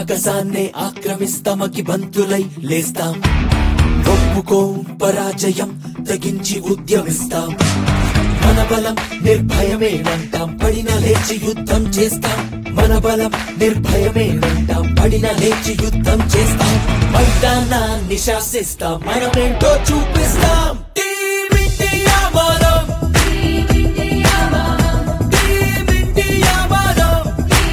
ఆకాశాన్నే ఆక్రమిస్తామకి బంతులై లేస్తాం ఒప్పుకో పరాజయం తెగించి ఉద్యమిస్తాం మన బలం నిర్భయమేనంటాం పడిన లేచి యుద్ధం చేస్తాం మన బలం నిర్భయమేనంటాం పడిన లేచి యుద్ధం చేస్తాం మైదానాన్ని శాసిస్తాం మనమేంటో చూపిస్తాం టీమ్ ఇండియా మనం టీమ్ ఇండియా మనం టీమ్ ఇండియా మనం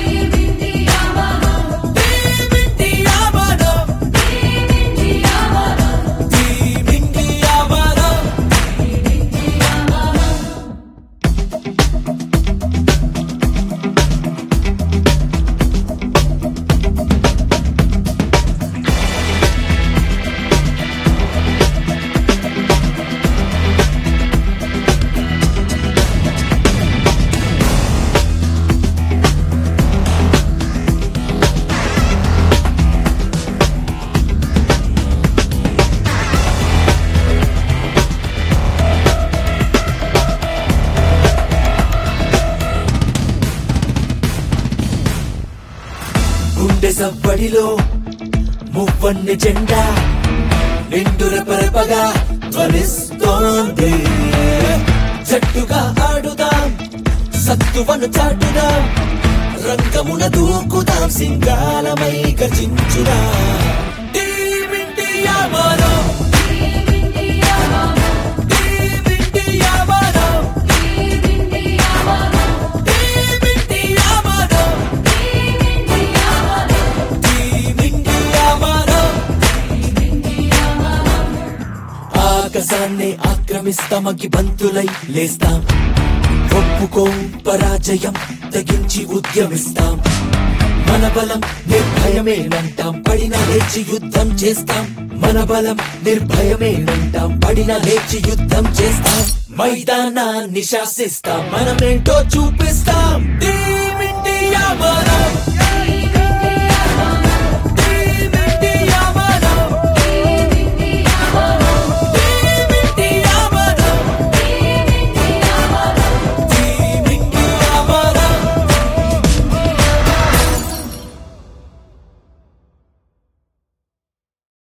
టీమ్ ఇండియా మనం గుండె సవ్వడిలో మువ్వన్నె జెండా నిండుర పరపగా ధ్వనిస్తోంది జట్టుగా ఆడుదాం సత్తువను చాటుదాం రంగమున దూకుదాం సింగాలమై గర్జించుదా టీమ్ ఇండియా మనం టీమ్ ఇండియా మనం టీమ్ ఇండియా మనం టీమ్ ఇండియా మనం ఆకాశాన్ని ఆక్రమిస్తామకి బంతులై లేస్తాం ఒప్పుకో పరాజయం తెగించి ఉద్యమిస్తాం మన బలం నిర్భయమేనంటాం పడిన లేచి యుద్ధం చేస్తాం మన బలం నిర్భయమేనంటాం పడిన లేచి యుద్ధం చేస్తాం మైదానాన్ని శాసిస్తాం మనమేంటో చూపిస్తాం